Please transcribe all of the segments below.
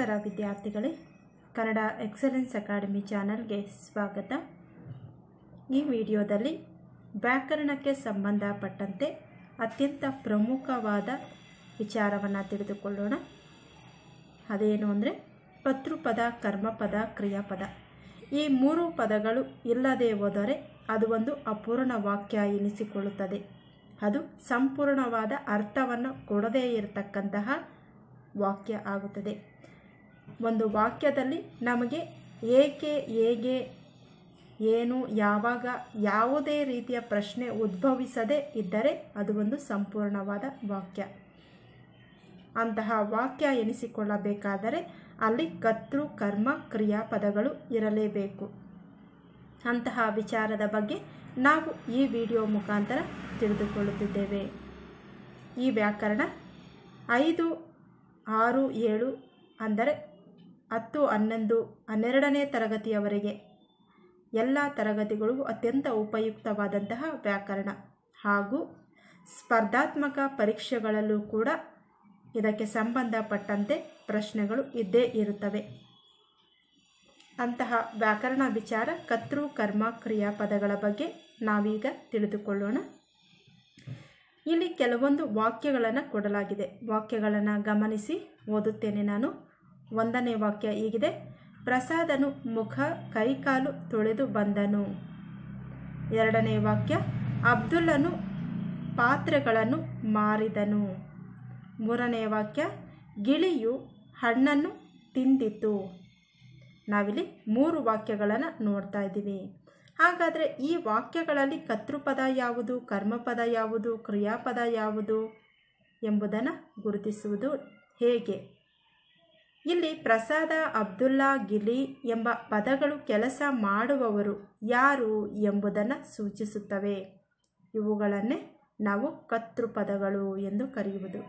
ನಮಸ್ಕಾರ ವಿದ್ಯಾರ್ಥಿಗಳೇ Kannada excellence academy ಚಾನಲ್ಗೆ ಸ್ವಾಗತ ಈ ವಿಡಿಯೋದಲ್ಲಿ ವ್ಯಾಕರಣಕ್ಕೆ ಸಂಬಂಧಪಟ್ಟಂತೆ ಅತ್ಯಂತ ಪ್ರಮುಖವಾದ ವಿಚಾರವನ್ನು ತಿಳಿದುಕೊಳ್ಳೋಣ ಅದೇನು ಅಂದರೆ ಪತೃಪದ ಕರ್ಮಪದ ಕ್ರಿಯಾಪದ ಈ ಮೂರು ಪದಗಳು ಇಲ್ಲದೆ ಹೋದರೆ ಅದು ಒಂದು ಅಪೂರ್ಣ ವಾಕ್ಯ ಎನಿಸಿಕೊಳ್ಳುತ್ತದೆ ಅದು ಸಂಪೂರ್ಣವಾದ ಅರ್ಥವನ್ನು ಕೊಡದೇ ಇರತಕ್ಕಂತಹ ವಾಕ್ಯ ಆಗುತ್ತದೆ ಒಂದು ವಾಕ್ಯದಲ್ಲಿ ನಮಗೆ ಏಕೆ ಹೇಗೆ ಏನು ಯಾವಾಗ ಯಾವುದೇ ರೀತಿಯ ಪ್ರಶ್ನೆ ಉದ್ಭವಿಸದೇ ಇದ್ದರೆ ಅದು ಒಂದು ಸಂಪೂರ್ಣವಾದ ವಾಕ್ಯ ಅಂತಹ ವಾಕ್ಯ ಎನಿಸಿಕೊಳ್ಳಬೇಕಾದರೆ ಅಲ್ಲಿ ಕರ್ತೃ ಕರ್ಮ ಕ್ರಿಯಾಪದಗಳು ಇರಲೇಬೇಕು ಅಂತಹ ವಿಚಾರದ ಬಗ್ಗೆ ನಾವು ಈ ವಿಡಿಯೋ ಮುಖಾಂತರ ತಿಳಿದುಕೊಳ್ಳುತ್ತಿದ್ದೇವೆ ಈ ವ್ಯಾಕರಣ ಐದು ಆರು ಏಳು ಅಂದರೆ ಹತ್ತು ಹನ್ನೊಂದು ಹನ್ನೆರಡನೇ ತರಗತಿಯವರೆಗೆ ಎಲ್ಲ ತರಗತಿಗಳಿಗೂ ಅತ್ಯಂತ ಉಪಯುಕ್ತವಾದಂತಹ ವ್ಯಾಕರಣ ಹಾಗೂ ಸ್ಪರ್ಧಾತ್ಮಕ ಪರೀಕ್ಷೆಗಳಲ್ಲೂ ಕೂಡ ಇದಕ್ಕೆ ಸಂಬಂಧಪಟ್ಟಂತೆ ಪ್ರಶ್ನೆಗಳು ಇದ್ದೇ ಇರುತ್ತವೆ ಅಂತಹ ವ್ಯಾಕರಣ ವಿಚಾರ ಕರ್ತೃ ಕರ್ಮ ಕ್ರಿಯಾಪದಗಳ ಬಗ್ಗೆ ನಾವೀಗ ತಿಳಿದುಕೊಳ್ಳೋಣ ಇಲ್ಲಿ ಕೆಲವೊಂದು ವಾಕ್ಯಗಳನ್ನು ಕೊಡಲಾಗಿದೆ ವಾಕ್ಯಗಳನ್ನು ಗಮನಿಸಿ ಓದುತ್ತೇನೆ ನಾನು ಒಂದನೇ ವಾಕ್ಯ ಹೀಗಿದೆ ಪ್ರಸಾದನು ಮುಖ ಕೈಕಾಲು ತೊಳೆದು ಬಂದನು ಎರಡನೇ ವಾಕ್ಯ ಅಬ್ದುಲ್ಲನು ಪಾತ್ರೆಗಳನ್ನು ಮಾರಿದನು ಮೂರನೇ ವಾಕ್ಯ ಗಿಳಿಯು ಹಣ್ಣನ್ನು ತಿಂದಿತು ನಾವಿಲ್ಲಿ ಮೂರು ವಾಕ್ಯಗಳನ್ನು ನೋಡ್ತಾ ಇದ್ದೀವಿ ಹಾಗಾದರೆ ಈ ವಾಕ್ಯಗಳಲ್ಲಿ ಕರ್ತೃಪದ ಯಾವುದು ಕರ್ಮಪದ ಯಾವುದು ಕ್ರಿಯಾಪದ ಯಾವುದು ಎಂಬುದನ್ನು ಗುರುತಿಸುವುದು ಹೇಗೆ ಇಲ್ಲಿ ಪ್ರಸಾದ ಅಬ್ದುಲ್ಲಾ ಗಿಲಿ ಎಂಬ ಪದಗಳು ಕೆಲಸ ಮಾಡುವವರು ಯಾರು ಎಂಬುದನ್ನು ಸೂಚಿಸುತ್ತವೆ ಇವುಗಳನ್ನೇ ನಾವು ಕರ್ತೃಪದಗಳು ಎಂದು ಕರೆಯುವುದು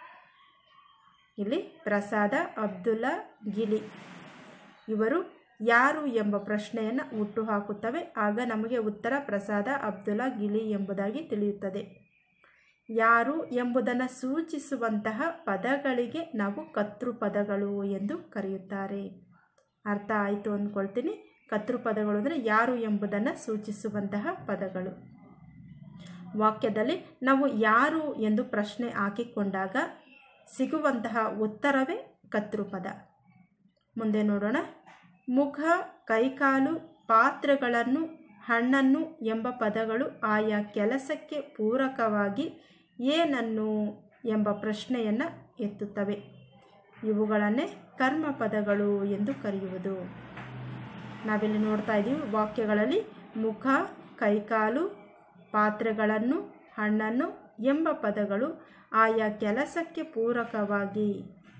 ಇಲ್ಲಿ ಪ್ರಸಾದ ಅಬ್ದುಲ್ಲಾ ಗಿಲಿ ಇವರು ಯಾರು ಎಂಬ ಪ್ರಶ್ನೆಯನ್ನು ಹುಟ್ಟುಹಾಕುತ್ತವೆ ಆಗ ನಮಗೆ ಉತ್ತರ ಪ್ರಸಾದ ಅಬ್ದುಲ್ಲಾ ಗಿಲಿ ಎಂಬುದಾಗಿ ತಿಳಿಯುತ್ತದೆ ಯಾರು ಎಂಬುದನ್ನು ಸೂಚಿಸುವಂತಹ ಪದಗಳಿಗೆ ನಾವು ಕರ್ತೃಪದಗಳು ಎಂದು ಕರೆಯುತ್ತಾರೆ ಅರ್ಥ ಆಯಿತು ಅಂದ್ಕೊಳ್ತೀನಿ ಕರ್ತೃಪದಗಳು ಅಂದರೆ ಯಾರು ಎಂಬುದನ್ನು ಸೂಚಿಸುವಂತಹ ಪದಗಳು ವಾಕ್ಯದಲ್ಲಿ ನಾವು ಯಾರು ಎಂದು ಪ್ರಶ್ನೆ ಹಾಕಿಕೊಂಡಾಗ ಸಿಗುವಂತಹ ಉತ್ತರವೇ ಕರ್ತೃಪದ ಮುಂದೆ ನೋಡೋಣ ಮುಖ ಕೈಕಾಲು ಪಾತ್ರೆಗಳನ್ನು ಹಣ್ಣನ್ನು ಎಂಬ ಪದಗಳು ಆಯಾ ಕೆಲಸಕ್ಕೆ ಪೂರಕವಾಗಿ ಏನನ್ನು ಎಂಬ ಪ್ರಶ್ನೆಯನ್ನು ಎತ್ತುತ್ತವೆ ಇವುಗಳನ್ನೇ ಕರ್ಮ ಪದಗಳು ಎಂದು ಕರೆಯುವುದು ನಾವಿಲ್ಲಿ ನೋಡ್ತಾ ಇದ್ದೀವಿ ವಾಕ್ಯಗಳಲ್ಲಿ ಮುಖ ಕೈಕಾಲು ಪಾತ್ರೆಗಳನ್ನು ಹಣ್ಣನ್ನು ಎಂಬ ಪದಗಳು ಆಯಾ ಕೆಲಸಕ್ಕೆ ಪೂರಕವಾಗಿ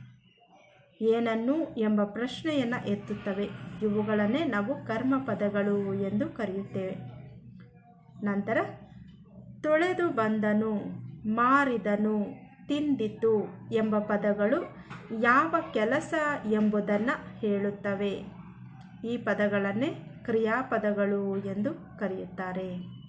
ಏನನ್ನು ಎಂಬ ಪ್ರಶ್ನೆಯನ್ನು ಎತ್ತುತ್ತವೆ ಇವುಗಳನ್ನೇ ನಾವು ಕರ್ಮ ಪದಗಳು ಎಂದು ಕರೆಯುತ್ತೇವೆ ನಂತರ ತೊಳೆದು ಬಂದನು ಮಾರಿದನು ತಿಂದಿತು ಎಂಬ ಪದಗಳು ಯಾವ ಕೆಲಸ ಎಂಬುದನ್ನು ಹೇಳುತ್ತವೆ ಈ ಪದಗಳನ್ನೇ ಕ್ರಿಯಾಪದಗಳು ಎಂದು ಕರೆಯುತ್ತಾರೆ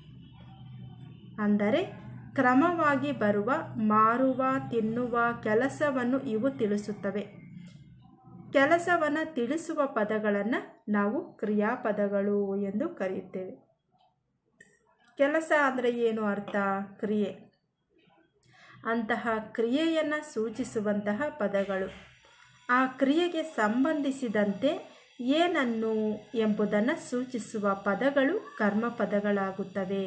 ಅಂದರೆ ಕ್ರಮವಾಗಿ ಬರುವ ಮಾರುವ ತಿನ್ನುವ ಕೆಲಸವನ್ನು ಇವು ತಿಳಿಸುತ್ತವೆ ಕೆಲಸವನ್ನು ತಿಳಿಸುವ ಪದಗಳನ್ನು ನಾವು ಕ್ರಿಯಾಪದಗಳು ಎಂದು ಕರೆಯುತ್ತೇವೆ ಕೆಲಸ ಅಂದರೆ ಏನು ಅರ್ಥ ಕ್ರಿಯೆ ಅಂತಹ ಕ್ರಿಯೆಯನ್ನು ಸೂಚಿಸುವಂತಹ ಪದಗಳು ಆ ಕ್ರಿಯೆಗೆ ಸಂಬಂಧಿಸಿದಂತೆ ಏನನ್ನು ಎಂಬುದನ್ನು ಸೂಚಿಸುವ ಪದಗಳು ಕರ್ಮ ಪದಗಳಾಗುತ್ತವೆ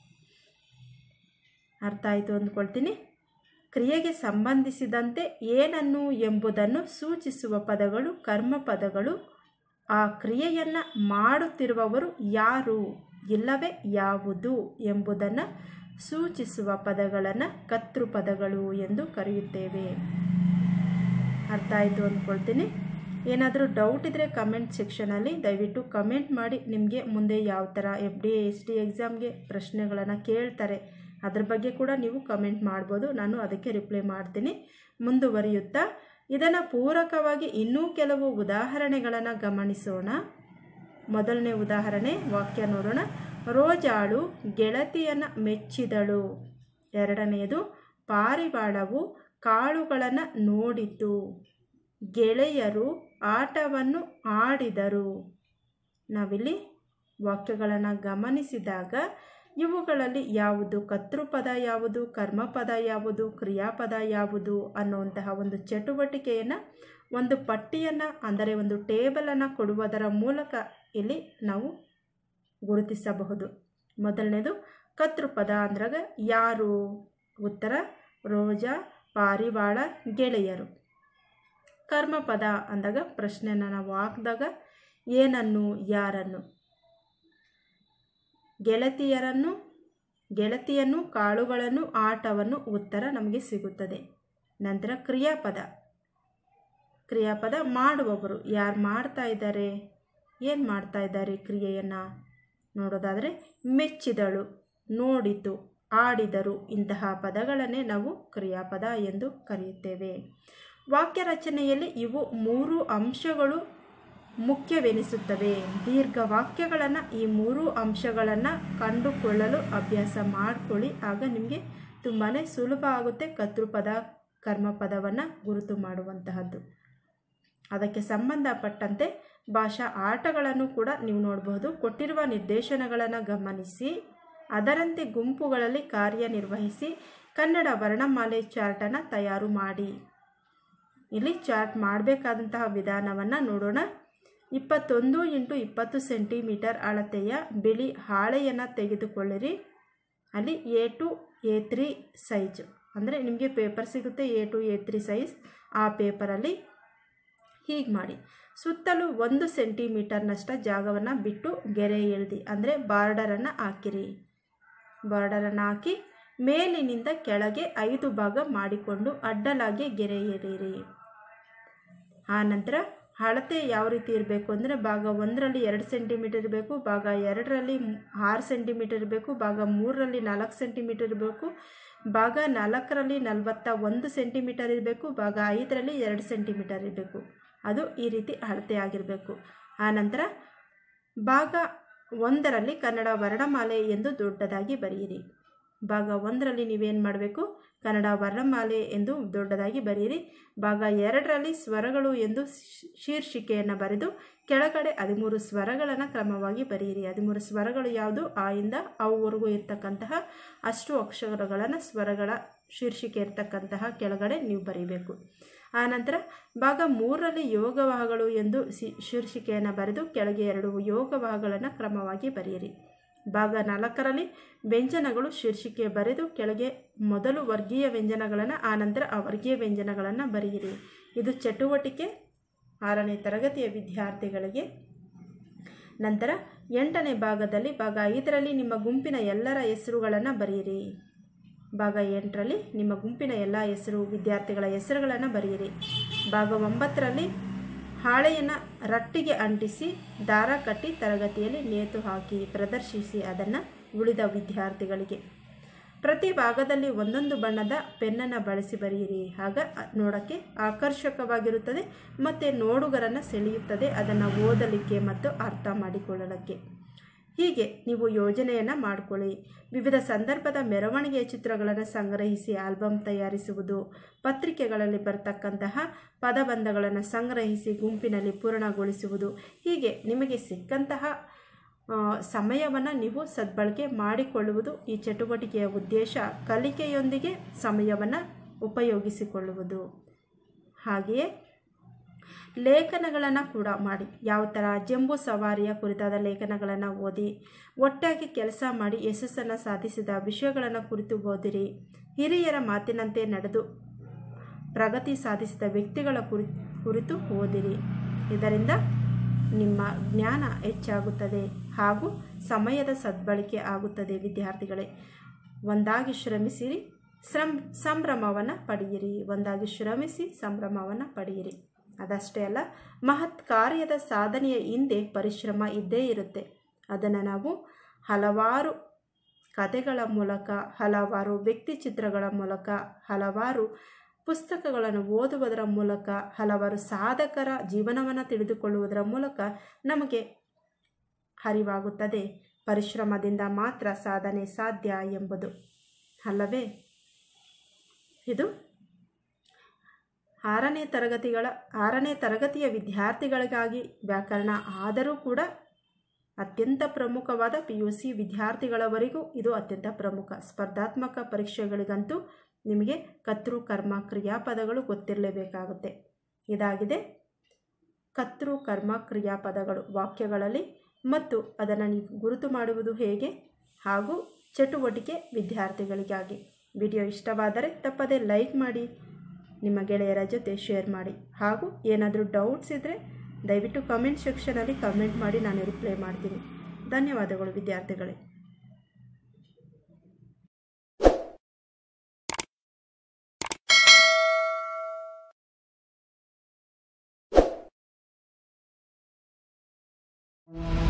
ಅರ್ಥ ಆಯಿತು ಅಂದ್ಕೊಳ್ತೀನಿ ಕ್ರಿಯೆಗೆ ಸಂಬಂಧಿಸಿದಂತೆ ಏನನ್ನು ಎಂಬುದನ್ನು ಸೂಚಿಸುವ ಪದಗಳು ಕರ್ಮ ಪದಗಳು ಆ ಕ್ರಿಯೆಯನ್ನು ಮಾಡುತ್ತಿರುವವರು ಯಾರು ಇಲ್ಲವೇ ಯಾವುದು ಎಂಬುದನ್ನು ಸೂಚಿಸುವ ಪದಗಳನ್ನು ಕರ್ತೃಪದಗಳು ಎಂದು ಕರೆಯುತ್ತೇವೆ ಅರ್ಥ ಆಯಿತು ಅಂದ್ಕೊಳ್ತೀನಿ ಏನಾದರೂ ಡೌಟ್ ಇದ್ದರೆ ಕಮೆಂಟ್ ಸೆಕ್ಷನಲ್ಲಿ ದಯವಿಟ್ಟು ಕಮೆಂಟ್ ಮಾಡಿ ನಿಮಗೆ ಮುಂದೆ ಯಾವ ಥರ ಎಫ್ ಡಿ ಎಸ್ ಡಿ ಎಕ್ಸಾಮ್ಗೆ ಪ್ರಶ್ನೆಗಳನ್ನು ಕೇಳ್ತಾರೆ ಅದ್ರ ಬಗ್ಗೆ ಕೂಡ ನೀವು ಕಮೆಂಟ್ ಮಾಡ್ಬೋದು ನಾನು ಅದಕ್ಕೆ ರಿಪ್ಲೈ ಮಾಡ್ತೀನಿ ಮುಂದುವರಿಯುತ್ತಾ ಇದನ್ನು ಪೂರಕವಾಗಿ ಇನ್ನೂ ಕೆಲವು ಉದಾಹರಣೆಗಳನ್ನು ಗಮನಿಸೋಣ ಮೊದಲನೇ ಉದಾಹರಣೆ ವಾಕ್ಯ ನೋಡೋಣ ರೋಜಾಳು ಗೆಳತಿಯನ್ನು ಮೆಚ್ಚಿದಳು ಎರಡನೆಯದು ಪಾರಿವಾಳವು ಕಾಳುಗಳನ್ನು ನೋಡಿತು ಗೆಳೆಯರು ಆಟವನ್ನು ಆಡಿದರು ನಾವಿಲ್ಲಿ ವಾಕ್ಯಗಳನ್ನು ಗಮನಿಸಿದಾಗ ಇವುಗಳಲ್ಲಿ ಯಾವುದು ಕರ್ತೃಪದ ಯಾವುದು ಕರ್ಮಪದ ಯಾವುದು ಕ್ರಿಯಾಪದ ಯಾವುದು ಅನ್ನುವಂತಹ ಒಂದು ಚಟುವಟಿಕೆಯನ್ನು ಒಂದು ಪಟ್ಟಿಯನ್ನು ಅಂದರೆ ಒಂದು ಟೇಬಲನ್ನು ಕೊಡುವುದರ ಮೂಲಕ ಇಲ್ಲಿ ನಾವು ಗುರುತಿಸಬಹುದು ಮೊದಲನೇದು ಕರ್ತೃಪದ ಅಂದ್ರಾಗ ಯಾರು ಉತ್ತರ ರೋಜಾ ಪಾರಿವಾಳ ಗೆಳೆಯರು ಕರ್ಮಪದ ಅಂದಾಗ ಪ್ರಶ್ನೆನ ನಾವು ಹಾಕಿದಾಗ ಏನನ್ನು ಯಾರನ್ನು ಗೆಳತಿಯರನ್ನು ಗೆಳತಿಯನ್ನು ಕಾಳುಗಳನ್ನು ಆಟವನ್ನು ಉತ್ತರ ನಮಗೆ ಸಿಗುತ್ತದೆ ನಂತರ ಕ್ರಿಯಾಪದ ಕ್ರಿಯಾಪದ ಮಾಡುವವರು ಯಾರು ಮಾಡ್ತಾ ಇದ್ದಾರೆ ಏನು ಮಾಡ್ತಾ ಇದ್ದಾರೆ ಕ್ರಿಯೆಯನ್ನು ನೋಡೋದಾದರೆ ಮೆಚ್ಚಿದಳು ನೋಡಿತು ಆಡಿದರು ಇಂತಹ ಪದಗಳನ್ನೇ ನಾವು ಕ್ರಿಯಾಪದ ಎಂದು ಕರೆಯುತ್ತೇವೆ ವಾಕ್ಯ ರಚನೆಯಲ್ಲಿ ಇವು ಮೂರು ಅಂಶಗಳು ಮುಖ್ಯವೆನಿಸುತ್ತವೆ ದೀರ್ಘ ವಾಕ್ಯಗಳನ್ನು ಈ ಮೂರು ಅಂಶಗಳನ್ನು ಕಂಡುಕೊಳ್ಳಲು ಅಭ್ಯಾಸ ಮಾಡಿಕೊಳ್ಳಿ ಆಗ ನಿಮಗೆ ತುಂಬಾ ಸುಲಭ ಆಗುತ್ತೆ ಕರ್ತೃಪದ ಕರ್ಮಪದವನ್ನು ಗುರುತು ಮಾಡುವಂತಹದ್ದು ಅದಕ್ಕೆ ಸಂಬಂಧಪಟ್ಟಂತೆ ಭಾಷಾ ಆಟಗಳನ್ನು ಕೂಡ ನೀವು ನೋಡಬಹುದು ಕೊಟ್ಟಿರುವ ನಿರ್ದೇಶನಗಳನ್ನು ಗಮನಿಸಿ ಅದರಂತೆ ಗುಂಪುಗಳಲ್ಲಿ ಕಾರ್ಯನಿರ್ವಹಿಸಿ ಕನ್ನಡ ವರ್ಣಮಾಲೆ ಚಾರ್ಟನ್ನು ತಯಾರು ಮಾಡಿ ಇಲ್ಲಿ ಚಾರ್ಟ್ ಮಾಡಬೇಕಾದಂತಹ ವಿಧಾನವನ್ನು ನೋಡೋಣ ಇಪ್ಪತ್ತೊಂದು ಇಂಟು ಇಪ್ಪತ್ತು ಸೆಂಟಿಮೀಟರ್ ಅಳತೆಯ ಬಿಳಿ ಹಾಳೆಯನ್ನು ತೆಗೆದುಕೊಳ್ಳಿರಿ ಅಲ್ಲಿ A two A three size ಅಂದರೆ ನಿಮಗೆ ಪೇಪರ್ ಸಿಗುತ್ತೆ A two A three size ಆ ಪೇಪರಲ್ಲಿ ಹೀಗೆ ಮಾಡಿ ಸುತ್ತಲೂ ಒಂದು ಸೆಂಟಿಮೀಟರ್ನಷ್ಟ ಜಾಗವನ್ನು ಬಿಟ್ಟು ಗೆರೆ ಎಳ್ದಿ ಅಂದರೆ ಬಾರ್ಡರನ್ನು ಹಾಕಿರಿ ಬಾರ್ಡರನ್ನು ಹಾಕಿ ಮೇಲಿನಿಂದ ಕೆಳಗೆ ಐದು ಭಾಗ ಮಾಡಿಕೊಂಡು ಅಡ್ಡಲಾಗಿ ಗೆರೆ ಎಳೆಯಿರಿ ಆ ನಂತರ ಅಳತೆ ಯಾವ ರೀತಿ ಇರಬೇಕು ಅಂದರೆ ಭಾಗ ಒಂದರಲ್ಲಿ ಎರಡು ಸೆಂಟಿಮೀಟರ್ ಇರಬೇಕು ಭಾಗ ಎರಡರಲ್ಲಿ ಆರು ಸೆಂಟಿಮೀಟರ್ ಇರಬೇಕು ಭಾಗ ಮೂರರಲ್ಲಿ ನಾಲ್ಕು ಸೆಂಟಿಮೀಟರ್ ಇರಬೇಕು ಭಾಗ ನಾಲ್ಕರಲ್ಲಿ ನಲವತ್ತ ಒಂದು ಸೆಂಟಿಮೀಟರ್ ಇರಬೇಕು ಭಾಗ ಐದರಲ್ಲಿ ಎರಡು ಸೆಂಟಿಮೀಟರ್ ಇರಬೇಕು ಅದು ಈ ರೀತಿ ಅಳತೆ ಆಗಿರಬೇಕು ಆನಂತರ ಭಾಗ ಒಂದರಲ್ಲಿ ಕನ್ನಡ ವರ್ಣಮಾಲೆ ಎಂದು ದೊಡ್ಡದಾಗಿ ಬರೆಯಿರಿ ಭಾಗ ಒಂದರಲ್ಲಿ ನೀವೇನು ಮಾಡಬೇಕು ಕನ್ನಡ ವರ್ಣಮಾಲೆ ಎಂದು ದೊಡ್ಡದಾಗಿ ಬರೆಯಿರಿ ಭಾಗ ಎರಡರಲ್ಲಿ ಸ್ವರಗಳು ಎಂದು ಶೀರ್ಷಿಕೆಯನ್ನು ಬರೆದು ಕೆಳಗಡೆ ಹದಿಮೂರು ಸ್ವರಗಳನ್ನು ಕ್ರಮವಾಗಿ ಬರೆಯಿರಿ ಹದಿಮೂರು ಸ್ವರಗಳು ಯಾವುದು ಆ ಇಂದ ಅವುವರೆಗೂ ಇರ್ತಕ್ಕಂತಹ ಅಷ್ಟು ಅಕ್ಷರಗಳನ್ನು ಸ್ವರಗಳ ಶೀರ್ಷಿಕೆ ಇರ್ತಕ್ಕಂತಹ ಕೆಳಗಡೆ ನೀವು ಬರೀಬೇಕು ಆನಂತರ ಭಾಗ ಮೂರರಲ್ಲಿ ಯೋಗವಾಹಗಳು ಎಂದು ಸಿ ಶೀರ್ಷಿಕೆಯನ್ನು ಬರೆದು ಕೆಳಗೆ ಎರಡು ಯೋಗವಾಹಗಳನ್ನು ಕ್ರಮವಾಗಿ ಬರೆಯಿರಿ ಭಾಗ ನಾಲ್ಕರಲ್ಲಿ ವ್ಯಂಜನಗಳು ಶೀರ್ಷಿಕೆ ಬರೆದು ಕೆಳಗೆ ಮೊದಲು ವರ್ಗೀಯ ವ್ಯಂಜನಗಳನ್ನು ಆನಂತರ ಅವರ್ಗೀಯ ವ್ಯಂಜನಗಳನ್ನು ಬರೆಯಿರಿ ಇದು ಚಟುವಟಿಕೆ ಆರನೇ ತರಗತಿಯ ವಿದ್ಯಾರ್ಥಿಗಳಿಗೆ ನಂತರ ಎಂಟನೇ ಭಾಗದಲ್ಲಿ ಭಾಗ ಐದರಲ್ಲಿ ನಿಮ್ಮ ಗುಂಪಿನ ಎಲ್ಲರ ಹೆಸರುಗಳನ್ನು ಬರೆಯಿರಿ ಭಾಗ ಎಂಟರಲ್ಲಿ ನಿಮ್ಮ ಗುಂಪಿನ ಎಲ್ಲ ಹೆಸರು ವಿದ್ಯಾರ್ಥಿಗಳ ಹೆಸರುಗಳನ್ನು ಬರೆಯಿರಿ ಭಾಗ ಒಂಬತ್ತರಲ್ಲಿ ಹಾಳೆಯನ್ನು ರಟ್ಟಿಗೆ ಅಂಟಿಸಿ ದಾರ ಕಟ್ಟಿ ತರಗತಿಯಲ್ಲಿ ನೇತು ಹಾಕಿ ಪ್ರದರ್ಶಿಸಿ ಅದನ್ನು ಉಳಿದ ವಿದ್ಯಾರ್ಥಿಗಳಿಗೆ ಪ್ರತಿ ಭಾಗದಲ್ಲಿ ಒಂದೊಂದು ಬಣ್ಣದ ಪೆನ್ನನ್ನು ಬಳಸಿ ಬರೆಯಿರಿ ಆಗ ನೋಡೋಕ್ಕೆ ಆಕರ್ಷಕವಾಗಿರುತ್ತದೆ ಮತ್ತು ನೋಡುಗರನ್ನು ಸೆಳೆಯುತ್ತದೆ ಅದನ್ನು ಓದಲಿಕ್ಕೆ ಮತ್ತು ಅರ್ಥ ಮಾಡಿಕೊಳ್ಳಲಿಕ್ಕೆ ಹೀಗೆ ನೀವು ಯೋಜನೆಯನ್ನು ಮಾಡಿಕೊಳ್ಳಿ ವಿವಿಧ ಸಂದರ್ಭದ ಮೆರವಣಿಗೆಯ ಚಿತ್ರಗಳನ್ನು ಸಂಗ್ರಹಿಸಿ ಆಲ್ಬಮ್ ತಯಾರಿಸುವುದು ಪತ್ರಿಕೆಗಳಲ್ಲಿ ಬರ್ತಕ್ಕಂತಹ ಪದಬಂಧಗಳನ್ನು ಸಂಗ್ರಹಿಸಿ ಗುಂಪಿನಲ್ಲಿ ಪೂರ್ಣಗೊಳಿಸುವುದು ಹೀಗೆ ನಿಮಗೆ ಸಿಕ್ಕಂತಹ ಸಮಯವನ್ನು ನೀವು ಸದ್ಬಳಕೆ ಮಾಡಿಕೊಳ್ಳುವುದು ಈ ಚಟುವಟಿಕೆಯ ಉದ್ದೇಶ ಕಲಿಕೆಯೊಂದಿಗೆ ಸಮಯವನ್ನು ಉಪಯೋಗಿಸಿಕೊಳ್ಳುವುದು ಹಾಗೆಯೇ ಲೇಖನಗಳನ್ನು ಕೂಡ ಮಾಡಿ ಯಾವ ಥರ ಜಂಬೂ ಸವಾರಿಯ ಕುರಿತಾದ ಲೇಖನಗಳನ್ನು ಓದಿ ಒಟ್ಟಾಗಿ ಕೆಲಸ ಮಾಡಿ ಯಶಸ್ಸನ್ನು ಸಾಧಿಸಿದ ವಿಷಯಗಳನ್ನು ಕುರಿತು ಓದಿರಿ ಹಿರಿಯರ ಮಾತಿನಂತೆ ನಡೆದು ಪ್ರಗತಿ ಸಾಧಿಸಿದ ವ್ಯಕ್ತಿಗಳ ಕುರಿ ಕುರಿತು ಓದಿರಿ ಇದರಿಂದ ನಿಮ್ಮ ಜ್ಞಾನ ಹೆಚ್ಚಾಗುತ್ತದೆ ಹಾಗೂ ಸಮಯದ ಸದ್ಬಳಕೆ ಆಗುತ್ತದೆ ವಿದ್ಯಾರ್ಥಿಗಳೇ ಒಂದಾಗಿ ಶ್ರಮಿಸಿರಿ ಶ್ರಮ್ ಸಂಭ್ರಮವನ್ನು ಪಡೆಯಿರಿ ಒಂದಾಗಿ ಶ್ರಮಿಸಿ ಸಂಭ್ರಮವನ್ನು ಪಡೆಯಿರಿ ಅದಷ್ಟೇ ಅಲ್ಲ ಮಹತ್ ಕಾರ್ಯದ ಸಾಧನೆಯ ಹಿಂದೆ ಪರಿಶ್ರಮ ಇದ್ದೇ ಇರುತ್ತೆ ಅದನ್ನು ನಾವು ಹಲವಾರು ಕಥೆಗಳ ಮೂಲಕ ಹಲವಾರು ವ್ಯಕ್ತಿ ಚಿತ್ರಗಳ ಮೂಲಕ ಹಲವಾರು ಪುಸ್ತಕಗಳನ್ನು ಓದುವುದರ ಮೂಲಕ ಹಲವಾರು ಸಾಧಕರ ಜೀವನವನ್ನು ತಿಳಿದುಕೊಳ್ಳುವುದರ ಮೂಲಕ ನಮಗೆ ಅರಿವಾಗುತ್ತದೆ ಪರಿಶ್ರಮದಿಂದ ಮಾತ್ರ ಸಾಧನೆ ಸಾಧ್ಯ ಎಂಬುದು ಅಲ್ಲವೇ ಇದು ಆರನೇ ತರಗತಿಗಳ ಆರನೇ ತರಗತಿಯ ವಿದ್ಯಾರ್ಥಿಗಳಿಗಾಗಿ ವ್ಯಾಕರಣ ಆದರೂ ಕೂಡ ಅತ್ಯಂತ ಪ್ರಮುಖವಾದ ಪಿ ಯು ಸಿ ವಿದ್ಯಾರ್ಥಿಗಳವರೆಗೂ ಇದು ಅತ್ಯಂತ ಪ್ರಮುಖ ಸ್ಪರ್ಧಾತ್ಮಕ ಪರೀಕ್ಷೆಗಳಿಗಂತೂ ನಿಮಗೆ ಕರ್ತೃ ಕರ್ಮ ಕ್ರಿಯಾಪದಗಳು ಗೊತ್ತಿರಲೇಬೇಕಾಗುತ್ತೆ ಇದಾಗಿದೆ ಕರ್ತೃ ಕರ್ಮ ಕ್ರಿಯಾಪದಗಳು ವಾಕ್ಯಗಳಲ್ಲಿ ಮತ್ತು ಅದನ್ನು ನೀವು ಗುರುತು ಮಾಡುವುದು ಹೇಗೆ ಹಾಗೂ ಚಟುವಟಿಕೆ ವಿದ್ಯಾರ್ಥಿಗಳಿಗಾಗಿ ವಿಡಿಯೋ ಇಷ್ಟವಾದರೆ ತಪ್ಪದೇ ಲೈಕ್ ಮಾಡಿ ನಿಮ್ಮ ಗೆಳೆಯರ ಜೊತೆ ಶೇರ್ ಮಾಡಿ ಹಾಗೂ ಏನಾದರೂ ಡೌಟ್ಸ್ ಇದ್ದರೆ ದಯವಿಟ್ಟು ಕಮೆಂಟ್ ಸೆಕ್ಷನಲ್ಲಿ ಕಮೆಂಟ್ ಮಾಡಿ ನಾನು ರಿಪ್ಲೈ ಮಾಡ್ತೀನಿ ಧನ್ಯವಾದಗಳು ವಿದ್ಯಾರ್ಥಿಗಳೇ you